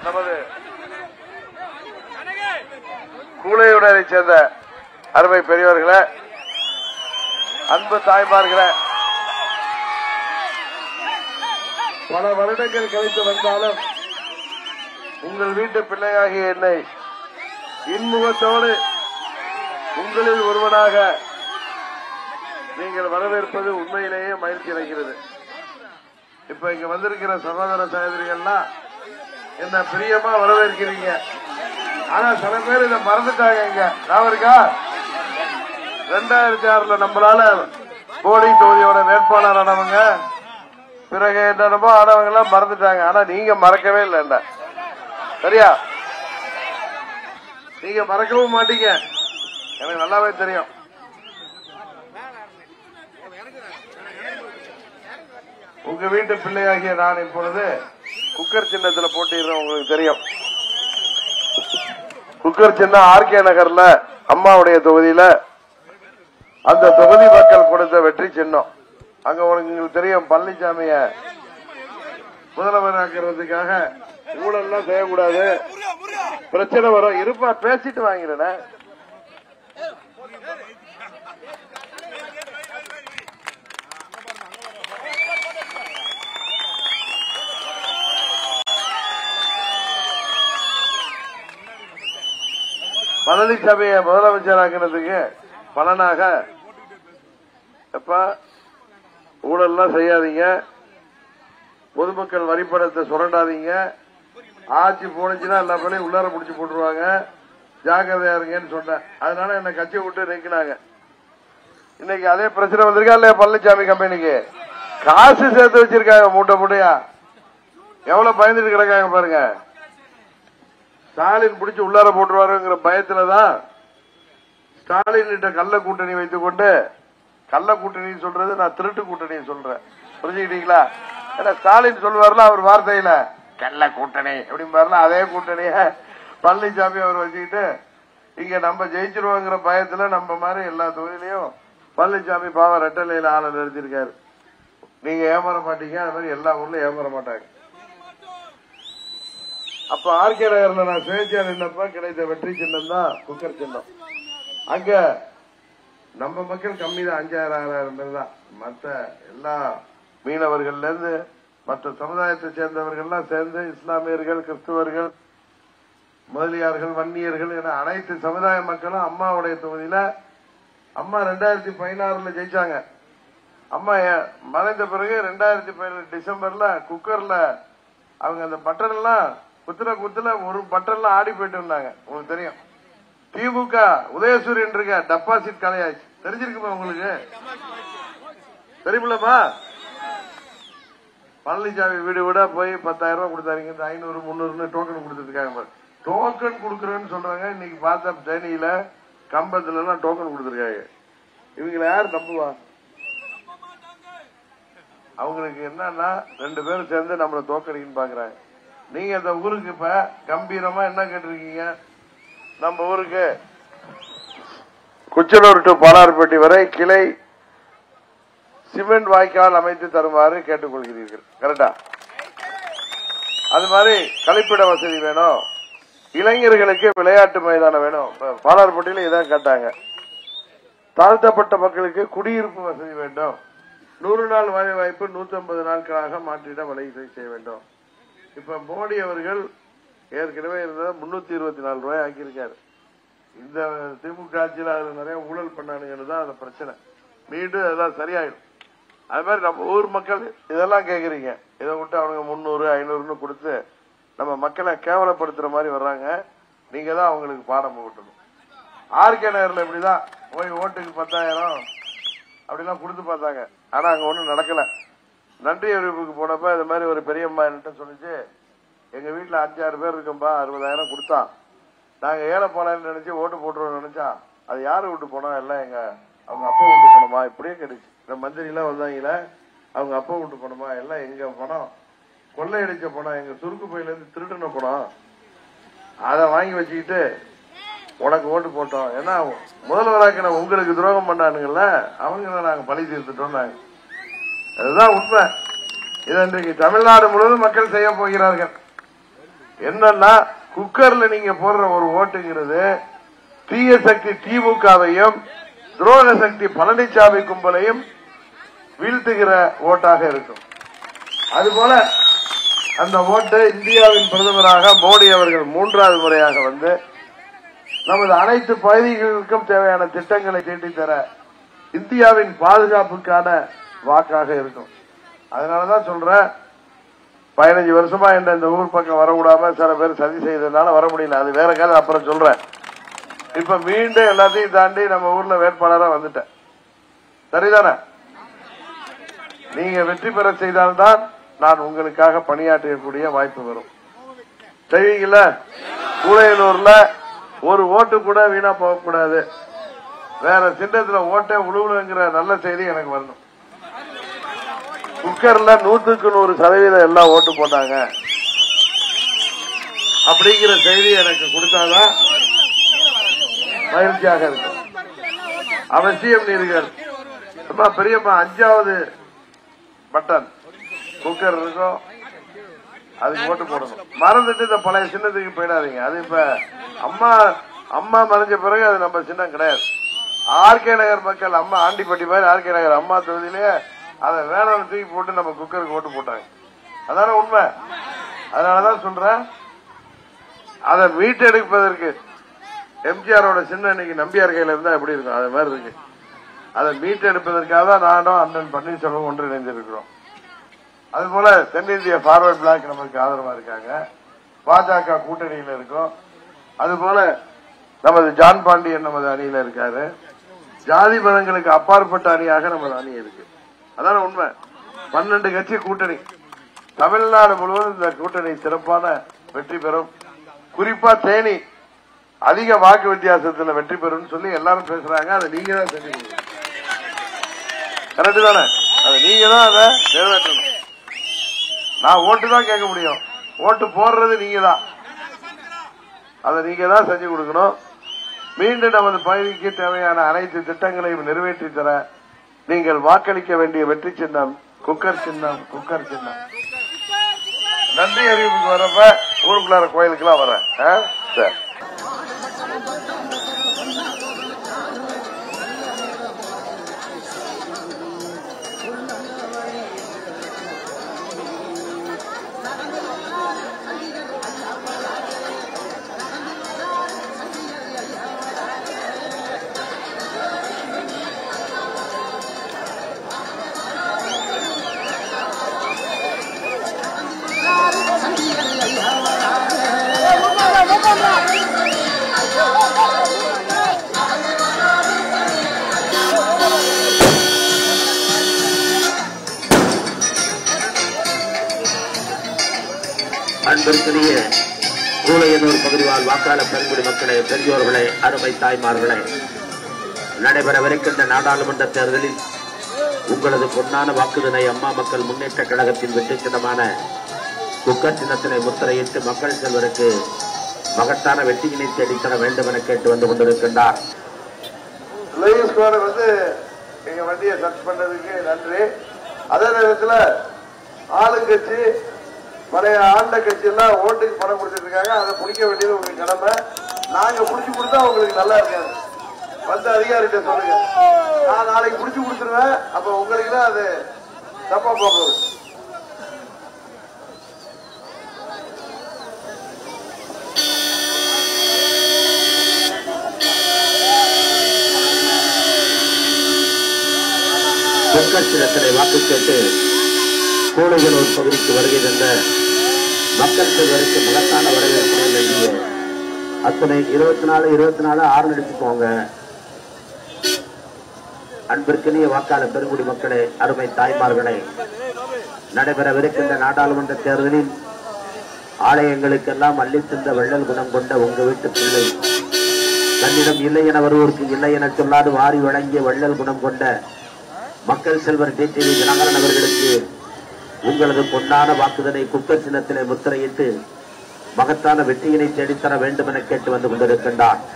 நமது கூலையுடனை சேர்ந்த அருமை பெரியவர்களே அன்பு தாய்மார்களே பல வருடங்கள் கழித்து வந்தாலும் உங்கள் வீட்டு பிள்ளையாகிய என்னை இன்முகத்தோடு உங்களில் ஒருவனாக நீங்கள் வரவேற்பது உண்மையிலேயே மகிழ்ச்சி அடைகிறது இப்ப இங்க வந்திருக்கிற சகோதர சகோதரிகள்லாம் என்ன பிரியமா வரவேற்கிறீங்க ஆனா சில பேர் இதை மறந்துட்டாங்க இங்க ஞாபகம் இருக்கா ரெண்டாயிரத்தி ஆறுல நம்மளால போடி தொகுதியோட வேட்பாளர் ஆனவங்க பிறகு என்னென்னமோ ஆனவங்க எல்லாம் மறந்துட்டாங்க ஆனா நீங்க மறக்கவே இல்லை என்ன சரியா நீங்க மறக்கவும் மாட்டீங்க எனக்கு நல்லாவே தெரியும் உங்க வீட்டு பிள்ளையாகிய நான் இப்பொழுது குக்கர் சின்னத்துல போட்டிடுறேன் உங்களுக்கு தெரியும் குக்கர் சின்னம் ஆர்கே நகர்ல அம்மாவுடைய தொகுதியில அந்த தொகுதி மக்கள் கொடுத்த வெற்றி சின்னம் அங்க உங்களுக்கு தெரியும் பழனிசாமிய முதல்வர் ஆக்கிறதுக்காக ஊழல்லாம் செய்யக்கூடாது பிரச்சனை வரும் இருப்பா பேசிட்டு வாங்கிறேன் பழனிசாமியை முதலமைச்சர் ஆக்கிறதுக்கு பலனாக எப்ப ஊழல்லாம் செய்யாதீங்க பொதுமக்கள் வரிப்பணத்தை சுரண்டாதீங்க ஆட்சி போனுச்சுன்னா எல்லா பேரையும் உள்ளார முடிச்சு போட்டுருவாங்க ஜாக்கிரதையா இருங்கன்னு சொன்னேன் அதனால என்ன கட்சியை விட்டு நீக்கினாங்க இன்னைக்கு அதே பிரச்சனை வந்திருக்கா இல்லையா பழனிசாமி கம்பெனிக்கு காசு சேர்த்து வச்சிருக்காங்க மூட்டை மூட்டையா எவ்வளவு பயந்துட்டு கிடக்காங்க பாருங்க ஸ்டாலின் பிடிச்சு உள்ளார போட்டுருவாருங்கிற பயத்துலதான் ஸ்டாலின் கிட்ட கள்ள கூட்டணி வைத்துக் கொண்டு கள்ள கூட்டணி சொல்றது நான் திருட்டு கூட்டணி சொல்றேன் புரிஞ்சுக்கிட்டீங்களா ஏன்னா ஸ்டாலின் சொல்லுவார்ல அவர் வார்த்தையில கள்ள கூட்டணி அப்படிம்பாருல அதே கூட்டணிய பழனிசாமி அவர் வச்சுக்கிட்டு இங்க நம்ம ஜெயிச்சிருவோங்கிற பயத்துல நம்ம மாதிரி எல்லா தொகுதியிலையும் பழனிசாமி பாவம் ரெட்டலையில ஆளை நிறுத்திருக்காரு நீங்க ஏமாற மாட்டீங்க அது மாதிரி எல்லா ஊர்லயும் ஏமாற மாட்டாங்க அப்ப ஆர்கே நகர்ல நான் சுயேட்சையா நின்னப்ப கிடைத்த வெற்றி சின்னம் தான் குக்கர் சின்னம் அங்க நம்ம மக்கள் கம்மி தான் அஞ்சாயிரம் ஆறாயிரம் பேர் தான் மற்ற எல்லா மீனவர்கள்ல இருந்து மற்ற சமுதாயத்தை சேர்ந்தவர்கள்லாம் சேர்ந்து இஸ்லாமியர்கள் கிறிஸ்துவர்கள் முதலியார்கள் வன்னியர்கள் என அனைத்து சமுதாய மக்களும் அம்மாவுடைய தொகுதியில அம்மா ரெண்டாயிரத்தி பதினாறுல ஜெயிச்சாங்க அம்மா ஏ- மறைந்த பிறகு ரெண்டாயிரத்தி பதினெட்டு டிசம்பர்ல குக்கர்ல அவங்க அந்த பட்டன் எல்லாம் குத்துற குத்துல ஒரு பட்டன் எல்லாம் ஆடி போயிட்டு இருந்தாங்க உங்களுக்கு தெரியும் திமுக உதயசூரியன் இருக்க டெபாசிட் கலையாச்சு தெரிஞ்சிருக்குமா உங்களுக்கு தெரியுமில்லமா பழனிசாமி வீடு வீடா போய் பத்தாயிரம் ரூபாய் கொடுத்தாருங்க இந்த ஐநூறு முந்நூறுன்னு டோக்கன் கொடுத்துருக்காங்க டோக்கன் கொடுக்கறேன்னு சொல்றாங்க இன்னைக்கு பார்த்தா தேனியில கம்பத்துல எல்லாம் டோக்கன் கொடுத்துருக்காங்க இவங்களை யார் நம்புவா அவங்களுக்கு என்னன்னா ரெண்டு பேரும் சேர்ந்து நம்மள தோக்கடிக்கன்னு பாக்குறாங்க நீங்க இந்த ஊருக்கு இப்ப கம்பீரமா என்ன கேட்டிருக்கீங்க நம்ம ஊருக்கு குச்சனூர் டு பாலார்பட்டி வரை கிளை சிமெண்ட் வாய்க்கால் அமைத்து தருமாறு கேட்டுக்கொள்கிறீர்கள் கரெக்டா அது மாதிரி கழிப்பிட வசதி வேணும் இளைஞர்களுக்கு விளையாட்டு மைதானம் வேணும் இப்ப பாலார்பட்டியில இதான் கேட்டாங்க தாழ்த்தப்பட்ட மக்களுக்கு குடியிருப்பு வசதி வேண்டும் நூறு நாள் வேலை வாய்ப்பு நூத்தி ஐம்பது நாட்களாக மாற்றிட வழி செய்ய வேண்டும் இப்ப மோடி அவர்கள் ஏற்கனவே இருந்ததை முன்னூத்தி இருபத்தி நாலு ரூபாய் ஆக்கியிருக்காரு இந்த திமுக ஆட்சியில் அதுல நிறைய ஊழல் பண்ணானுங்கன்னு தான் அந்த பிரச்சனை மீண்டும் அதெல்லாம் சரியாயிடும் அது மாதிரி நம்ம ஊர் மக்கள் இதெல்லாம் கேக்குறீங்க இதை விட்டு அவனுங்க முந்நூறு ஐநூறுன்னு கொடுத்து நம்ம மக்களை கேவலப்படுத்துற மாதிரி வர்றாங்க நீங்க தான் அவங்களுக்கு பாடம் போட்டணும் ஆர்கே நகர்ல இப்படிதான் போய் ஓட்டுக்கு பத்தாயிரம் அப்படிலாம் கொடுத்து பார்த்தாங்க ஆனா அங்க ஒண்ணும் நடக்கல நன்றி அறிவிப்புக்கு போனப்ப இது மாதிரி ஒரு பெரியம்மா என்கிட்ட சொல்லிச்சு எங்க வீட்டுல அஞ்சாறு பேர் இருக்கோம்பா அறுபதாயிரம் கொடுத்தான் நாங்க ஏழை போலான்னு நினைச்சு ஓட்டு போட்டுருவோம் நினைச்சா அது யாரு விட்டு போனோம் எல்லாம் எங்க அவங்க அப்பா விட்டு போனோமா இப்படியே கிடைச்சு இந்த மந்திரி எல்லாம் வந்தாங்கல்ல அவங்க அப்பா விட்டு போனோமா எல்லாம் எங்க பணம் கொள்ளையடிச்ச பணம் எங்க சுருக்கு பையில இருந்து திருடின பணம் அதை வாங்கி வச்சுக்கிட்டு உனக்கு ஓட்டு போட்டோம் ஏன்னா முதல்வராக்கின உங்களுக்கு துரோகம் பண்ணானுங்கல்ல அவங்கள நாங்க பழி தீர்த்துட்டோம் நாங்க அதுதான் உண்மை இதை இன்றைக்கு தமிழ்நாடு முழுவதும் மக்கள் செய்ய போகிறார்கள் என்னன்னா குக்கர்ல நீங்க போடுற ஒரு ஓட்டுங்கிறது தீய சக்தி திமுகவையும் துரோக சக்தி பழனிசாமி கும்பலையும் வீழ்த்துகிற ஓட்டாக இருக்கும் அதுபோல அந்த ஓட்டு இந்தியாவின் பிரதமராக மோடி அவர்கள் மூன்றாவது முறையாக வந்து நமது அனைத்து பகுதிகளுக்கும் தேவையான திட்டங்களை தீட்டித் தர இந்தியாவின் பாதுகாப்புக்கான வாக்காக இருக்கும் அதனாலதான் சொல்றேன் பதினஞ்சு வருஷமா என்ன இந்த ஊர் பக்கம் வரக்கூடாம சில பேர் சதி செய்ததுனால வர முடியல அது வேற கதை அப்புறம் சொல்றேன் இப்ப மீண்டும் எல்லாத்தையும் தாண்டி நம்ம ஊர்ல வேட்பாளரா வந்துட்டேன் சரிதானே நீங்க வெற்றி பெற செய்தால்தான் நான் உங்களுக்காக பணியாற்றக்கூடிய வாய்ப்பு வரும் செய்வீங்கல்ல கூலையனூர்ல ஒரு ஓட்டு கூட வீணா போகக்கூடாது வேற சின்னத்துல ஓட்டே உழுவுங்கிற நல்ல செய்தி எனக்கு வரணும் குக்கர்ல நூத்துக்கு நூறு சதவீதம் எல்லாம் ஓட்டு போட்டாங்க அப்படிங்கிற செய்தி எனக்கு கொடுத்தாதான் மகிழ்ச்சியாக இருக்கும் அவசியம் நீர்கள் அம்மா பெரியம்மா அஞ்சாவது பட்டன் குக்கர் இருக்கும் அதுக்கு ஓட்டு போடணும் மறந்துட்டு இந்த பழைய சின்னத்துக்கு போயிடாதீங்க அது இப்ப அம்மா அம்மா மறைஞ்ச பிறகு அது நம்ம சின்னம் கிடையாது ஆர்கே நகர் மக்கள் அம்மா ஆண்டிப்பட்டி மாதிரி ஆர்கே நகர் அம்மா தொகுதியிலே அதை வேணாம் தூக்கி போட்டு நம்ம குக்கருக்கு ஓட்டு போட்டாங்க அதான உண்மை அதனாலதான் சொல்றேன் அதை மீட்டெடுப்பதற்கு எம்ஜிஆரோட சின்ன இன்னைக்கு நம்பியார் கையில இருந்தா எப்படி இருக்கும் அது மாதிரி இருக்கு அதை மீட்டெடுப்பதற்காக தான் நானும் அண்ணன் பன்னீர்செல்வம் ஒன்றிணைந்திருக்கிறோம் அதுபோல தென்னிந்திய ஃபார்வர்ட் பிளாக் நமக்கு ஆதரவா இருக்காங்க பாஜக கூட்டணியில இருக்கும் அதுபோல நமது ஜான் பாண்டியன் நமது அணியில இருக்காரு ஜாதி மதங்களுக்கு அப்பாற்பட்ட அணியாக நமது அணி இருக்கு அதான உண்மை பன்னெண்டு கட்சி கூட்டணி தமிழ்நாடு முழுவதும் இந்த கூட்டணி சிறப்பான வெற்றி பெறும் குறிப்பா தேனி அதிக வாக்கு வித்தியாசத்துல வெற்றி பெறும் சொல்லி எல்லாரும் பேசுறாங்க அதை நீங்க தான் செஞ்சு கரெக்ட் தானே அதை நீங்க தான் அதை நிறைவேற்றணும் நான் ஓட்டு தான் கேட்க முடியும் ஓட்டு போடுறது நீங்க தான் அதை நீங்க தான் செஞ்சு கொடுக்கணும் மீண்டும் நமது பகுதிக்கு தேவையான அனைத்து திட்டங்களையும் நிறைவேற்றி தர நீங்கள் வாக்களிக்க வேண்டிய வெற்றி சின்னம் குக்கர் சின்னம் குக்கர் சின்னம் நன்றி அறிவிப்புக்கு வரப்ப ஊருக்குள்ளார கோயிலுக்குலாம் வரேன் ஆ? சரி அன்பிற்குரிய கூலையனூர் பகுதி வாழ் வாக்காளர் பெருங்குடி மக்களே பெரியோர்களே அருமை தாய்மார்களே நடைபெறவிருக்கின்ற நாடாளுமன்ற தேர்தலில் உங்களது பொன்னான வாக்குதனை அம்மா மக்கள் முன்னேற்ற கழகத்தின் வெற்றி சின்னமான குக்கர் சின்னத்தினை முத்திரையிட்டு மக்கள் செல்வருக்கு மகத்தான வெற்றியினை தேடித்தர வேண்டும் என கேட்டு வந்து கொண்டிருக்கின்றார் லைவ் ஸ்குவாடு வந்து எங்க வண்டியை சர்ச் பண்ணதுக்கு நன்றி அதே நேரத்துல ஆளுங்கட்சி பழைய ஆண்ட கட்சி எல்லாம் ஓட்டுக்கு பணம் கொடுத்துட்டு இருக்காங்க அதை பிடிக்க வேண்டியது உங்களுக்கு கடமை நாங்க பிடிச்சி கொடுத்தா உங்களுக்கு நல்லா இருக்காது வந்து அதிகாரிகிட்ட சொல்லுங்க நான் நாளைக்கு பிடிச்சி கொடுத்துருவேன் அப்ப உங்களுக்கு தான் அது தப்பா போகுது குக்கர் சின்னத்தினை வாக்கு கேட்டு கூலையனூர் பகுதிக்கு வருகை தந்த மக்கள் செல்வருக்கு மகத்தான வரவேற்பினை நல்கிய அத்தனை இருபத்தி நாலு இருபத்தி நாலு ஆறு நடிச்சுக்கோங்க அன்பிற்கினிய வாக்காளர் பெருங்குடி மக்களே அருமை தாய்மார்களே நடைபெறவிருக்கின்ற நாடாளுமன்ற தேர்தலில் ஆலயங்களுக்கெல்லாம் அள்ளித் தந்த வள்ளல் குணம் கொண்ட உங்க வீட்டு பிள்ளை தன்னிடம் இல்லை என வருவோருக்கு இல்லை என சொல்லாது வாரி வழங்கிய வள்ளல் குணம் கொண்ட மக்கள் செல்வர் டிடிவி தினகரன் அவர்களுக்கு உங்களது பொன்னான வாக்குதலை குக்கர் சின்னத்திலே முத்திரையிட்டு மகத்தான வெற்றியினை தேடித்தர வேண்டும் என கேட்டு வந்து கொண்டிருக்கின்றார்